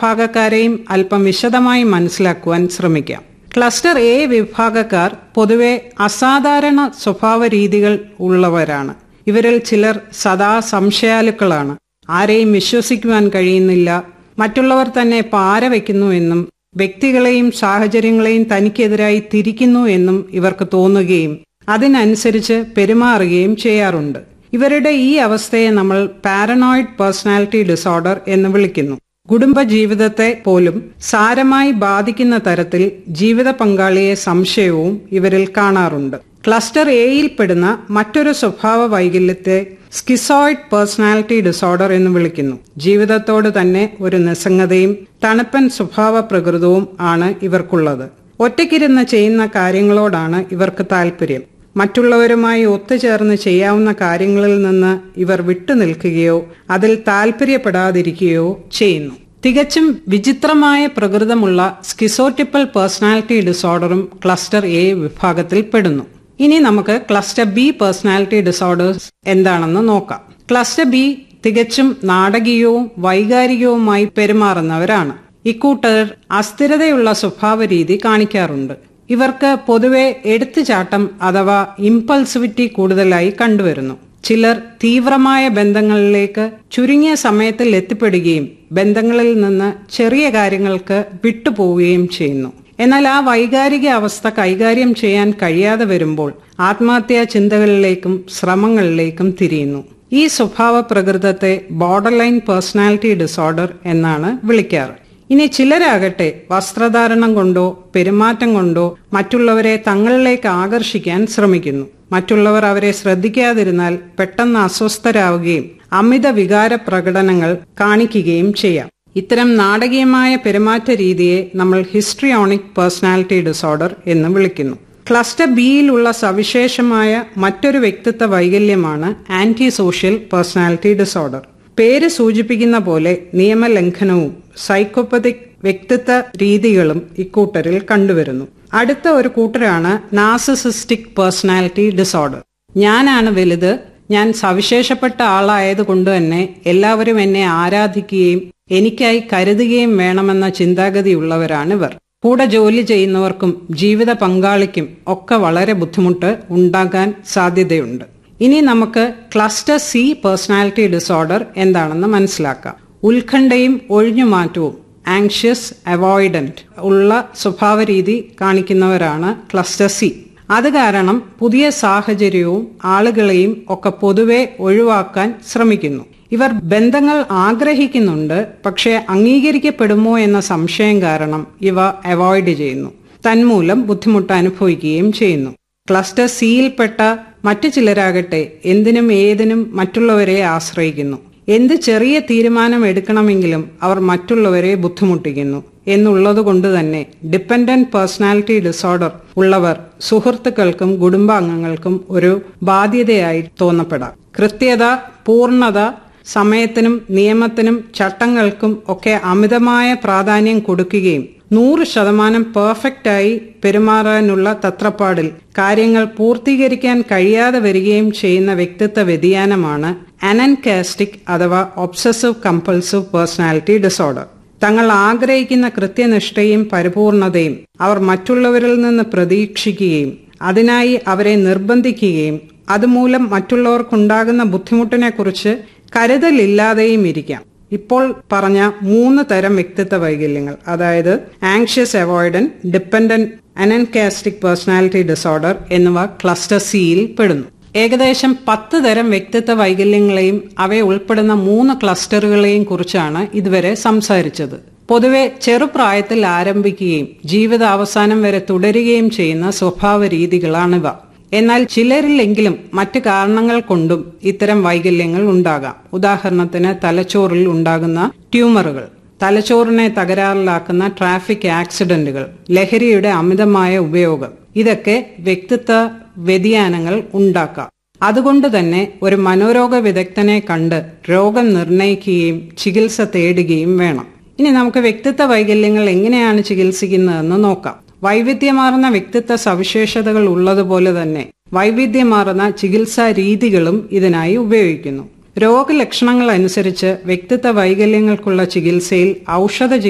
വിഭാഗക്കാരെയും അല്പം വിശദമായി മനസ്സിലാക്കുവാൻ ശ്രമിക്കാം ക്ലസ്റ്റർ എ വിഭാഗക്കാർ പൊതുവെ അസാധാരണ സ്വഭാവ രീതികൾ ഉള്ളവരാണ് ഇവരിൽ ചിലർ സദാ സംശയാലുക്കളാണ് ആരെയും വിശ്വസിക്കുവാൻ കഴിയുന്നില്ല മറ്റുള്ളവർ തന്നെ പാര വയ്ക്കുന്നു എന്നും വ്യക്തികളെയും സാഹചര്യങ്ങളെയും തനിക്കെതിരായി തിരിക്കുന്നു എന്നും ഇവർക്ക് തോന്നുകയും അതിനനുസരിച്ച് പെരുമാറുകയും ചെയ്യാറുണ്ട് ഇവരുടെ ഈ അവസ്ഥയെ നമ്മൾ പാരനോയിഡ് പേഴ്സണാലിറ്റി ഡിസോർഡർ എന്ന് വിളിക്കുന്നു കുടുംബ ജീവിതത്തെ പോലും സാരമായി ബാധിക്കുന്ന തരത്തിൽ ജീവിത പങ്കാളിയെ സംശയവും ഇവരിൽ കാണാറുണ്ട് ക്ലസ്റ്റർ എയിൽ പെടുന്ന മറ്റൊരു സ്വഭാവ വൈകല്യത്തെ സ്കിസോയിഡ് പേഴ്സണാലിറ്റി ഡിസോർഡർ എന്ന് വിളിക്കുന്നു ജീവിതത്തോട് തന്നെ ഒരു നിസ്സംഗതയും തണുപ്പൻ സ്വഭാവ പ്രകൃതവും ആണ് ഇവർക്കുള്ളത് ഒറ്റയ്ക്കിരുന്ന് ചെയ്യുന്ന കാര്യങ്ങളോടാണ് ഇവർക്ക് താല്പര്യം മറ്റുള്ളവരുമായി ഒത്തുചേർന്ന് ചെയ്യാവുന്ന കാര്യങ്ങളിൽ നിന്ന് ഇവർ വിട്ടുനിൽക്കുകയോ അതിൽ താല്പര്യപ്പെടാതിരിക്കുകയോ ചെയ്യുന്നു തികച്ചും വിചിത്രമായ പ്രകൃതമുള്ള സ്കിസോട്ടിപ്പൽ പേഴ്സണാലിറ്റി ഡിസോർഡറും ക്ലസ്റ്റർ എ വിഭാഗത്തിൽ പെടുന്നു ഇനി നമുക്ക് ക്ലസ്റ്റർ ബി പേഴ്സണാലിറ്റി ഡിസോർഡേഴ്സ് എന്താണെന്ന് നോക്കാം ക്ലസ്റ്റർ ബി തികച്ചും നാടകീയവും വൈകാരികവുമായി പെരുമാറുന്നവരാണ് ഇക്കൂട്ടർ അസ്ഥിരതയുള്ള സ്വഭാവ രീതി കാണിക്കാറുണ്ട് ഇവർക്ക് പൊതുവെ എടുത്തുചാട്ടം അഥവാ ഇമ്പൾസിവിറ്റി കൂടുതലായി കണ്ടുവരുന്നു ചിലർ തീവ്രമായ ബന്ധങ്ങളിലേക്ക് ചുരുങ്ങിയ സമയത്തിൽ എത്തിപ്പെടുകയും ബന്ധങ്ങളിൽ നിന്ന് ചെറിയ കാര്യങ്ങൾക്ക് വിട്ടുപോവുകയും ചെയ്യുന്നു എന്നാൽ ആ വൈകാരിക അവസ്ഥ കൈകാര്യം ചെയ്യാൻ കഴിയാതെ വരുമ്പോൾ ആത്മഹത്യാ ചിന്തകളിലേക്കും ശ്രമങ്ങളിലേക്കും തിരിയുന്നു ഈ സ്വഭാവ പ്രകൃതത്തെ ബോർഡർലൈൻ പേഴ്സണാലിറ്റി ഡിസോർഡർ എന്നാണ് വിളിക്കാറ് ഇനി ചിലരാകട്ടെ വസ്ത്രധാരണം കൊണ്ടോ പെരുമാറ്റം കൊണ്ടോ മറ്റുള്ളവരെ തങ്ങളിലേക്ക് ആകർഷിക്കാൻ ശ്രമിക്കുന്നു മറ്റുള്ളവർ അവരെ ശ്രദ്ധിക്കാതിരുന്നാൽ പെട്ടെന്ന് അസ്വസ്ഥരാവുകയും അമിത വികാര പ്രകടനങ്ങൾ കാണിക്കുകയും ചെയ്യാം ഇത്തരം നാടകീയമായ പെരുമാറ്റ രീതിയെ നമ്മൾ ഹിസ്ട്രിയോണിക് പേഴ്സണാലിറ്റി ഡിസോർഡർ എന്ന് വിളിക്കുന്നു ക്ലസ്റ്റർ ബിയിലുള്ള സവിശേഷമായ മറ്റൊരു വ്യക്തിത്വ വൈകല്യമാണ് ആന്റി സോഷ്യൽ പേഴ്സണാലിറ്റി ഡിസോർഡർ പേര് സൂചിപ്പിക്കുന്ന പോലെ നിയമലംഘനവും സൈക്കോപ്പതിക് വ്യക്തിത്വ രീതികളും ഇക്കൂട്ടരിൽ കണ്ടുവരുന്നു അടുത്ത ഒരു കൂട്ടരാണ് നാസസിസ്റ്റിക് പേഴ്സണാലിറ്റി ഡിസോർഡർ ഞാനാണ് വലുത് ഞാൻ സവിശേഷപ്പെട്ട ആളായതുകൊണ്ട് തന്നെ എല്ലാവരും എന്നെ ആരാധിക്കുകയും എനിക്കായി കരുതുകയും വേണമെന്ന ചിന്താഗതിയുള്ളവരാണിവർ കൂടെ ജോലി ചെയ്യുന്നവർക്കും ജീവിത പങ്കാളിക്കും ഒക്കെ വളരെ ബുദ്ധിമുട്ട് ഉണ്ടാകാൻ സാധ്യതയുണ്ട് ഇനി നമുക്ക് ക്ലസ്റ്റർ സി പേഴ്സണാലിറ്റി ഡിസോർഡർ എന്താണെന്ന് മനസ്സിലാക്കാം ഉത്കണ്ഠയും ഒഴിഞ്ഞുമാറ്റവും ആങ്ഷ്യസ് അവോയ്ഡന്റ് ഉള്ള സ്വഭാവ രീതി കാണിക്കുന്നവരാണ് ക്ലസ്റ്റർ സി അത് കാരണം പുതിയ സാഹചര്യവും ആളുകളെയും ഒക്കെ പൊതുവെ ഒഴിവാക്കാൻ ശ്രമിക്കുന്നു ഇവർ ബന്ധങ്ങൾ ആഗ്രഹിക്കുന്നുണ്ട് പക്ഷേ അംഗീകരിക്കപ്പെടുമോ എന്ന സംശയം കാരണം ഇവ അവോയ്ഡ് ചെയ്യുന്നു തന്മൂലം ബുദ്ധിമുട്ട് അനുഭവിക്കുകയും ചെയ്യുന്നു ക്ലസ്റ്റർ സിയിൽപ്പെട്ട മറ്റു ചിലരാകട്ടെ എന്തിനും ഏതിനും മറ്റുള്ളവരെ ആശ്രയിക്കുന്നു എന്ത് ചെറിയ തീരുമാനം എടുക്കണമെങ്കിലും അവർ മറ്റുള്ളവരെ ബുദ്ധിമുട്ടിക്കുന്നു എന്നുള്ളതുകൊണ്ട് തന്നെ ഡിപ്പെൻഡന്റ് പേഴ്സണാലിറ്റി ഡിസോർഡർ ഉള്ളവർ സുഹൃത്തുക്കൾക്കും കുടുംബാംഗങ്ങൾക്കും ഒരു ബാധ്യതയായി തോന്നപ്പെടാം കൃത്യത പൂർണ്ണത സമയത്തിനും നിയമത്തിനും ചട്ടങ്ങൾക്കും ഒക്കെ അമിതമായ പ്രാധാന്യം കൊടുക്കുകയും നൂറ് ശതമാനം പെർഫെക്റ്റായി പെരുമാറാനുള്ള തത്രപ്പാടിൽ കാര്യങ്ങൾ പൂർത്തീകരിക്കാൻ കഴിയാതെ വരികയും ചെയ്യുന്ന വ്യക്തിത്വ വ്യതിയാനമാണ് അനൻകാസ്റ്റിക് അഥവാ ഒബ്സസീവ് കമ്പൾസീവ് പേഴ്സണാലിറ്റി ഡിസോർഡർ തങ്ങൾ ആഗ്രഹിക്കുന്ന കൃത്യനിഷ്ഠയും പരിപൂർണതയും അവർ മറ്റുള്ളവരിൽ നിന്ന് പ്രതീക്ഷിക്കുകയും അതിനായി അവരെ നിർബന്ധിക്കുകയും അതുമൂലം മറ്റുള്ളവർക്കുണ്ടാകുന്ന ബുദ്ധിമുട്ടിനെക്കുറിച്ച് കരുതലില്ലാതെയും ഇരിക്കാം ഇപ്പോൾ പറഞ്ഞ മൂന്ന് തരം വ്യക്തിത്വ വൈകല്യങ്ങൾ അതായത് anxious avoidant dependent anankastic personality disorder എന്നിവ ക്ലസ്റ്റർ സിയിൽ പെടുന്നു ഏകദേശം പത്ത് തരം വ്യക്തിത്വ വൈകല്യങ്ങളെയും അവയെ ഉൾപ്പെടുന്ന മൂന്ന് ക്ലസ്റ്ററുകളെയും കുറിച്ചാണ് ഇതുവരെ സംസാരിച്ചത് പൊതുവെ ചെറുപ്രായത്തിൽ ആരംഭിക്കുകയും ജീവിതാവസാനം വരെ തുടരുകയും ചെയ്യുന്ന സ്വഭാവ രീതികളാണിവ എന്നാൽ ചിലരിലെങ്കിലും മറ്റു കാരണങ്ങൾ കൊണ്ടും ഇത്തരം വൈകല്യങ്ങൾ ഉണ്ടാകാം ഉദാഹരണത്തിന് തലച്ചോറിൽ ഉണ്ടാകുന്ന ട്യൂമറുകൾ തലച്ചോറിനെ തകരാറിലാക്കുന്ന ട്രാഫിക് ആക്സിഡന്റുകൾ ലഹരിയുടെ അമിതമായ ഉപയോഗം ഇതൊക്കെ വ്യക്തിത്വ വ്യതിയാനങ്ങൾ ഉണ്ടാക്കാം അതുകൊണ്ട് തന്നെ ഒരു മനോരോഗ വിദഗ്ധനെ കണ്ട് രോഗം നിർണയിക്കുകയും ചികിത്സ തേടുകയും വേണം ഇനി നമുക്ക് വ്യക്തിത്വ വൈകല്യങ്ങൾ എങ്ങനെയാണ് ചികിത്സിക്കുന്നതെന്ന് നോക്കാം വൈവിധ്യമാർന്ന വ്യക്തിത്വ സവിശേഷതകൾ ഉള്ളതുപോലെ തന്നെ വൈവിധ്യമാർന്ന ചികിത്സാ രീതികളും ഇതിനായി ഉപയോഗിക്കുന്നു രോഗലക്ഷണങ്ങൾ അനുസരിച്ച് വ്യക്തിത്വ വൈകല്യങ്ങൾക്കുള്ള ചികിത്സയിൽ ഔഷധ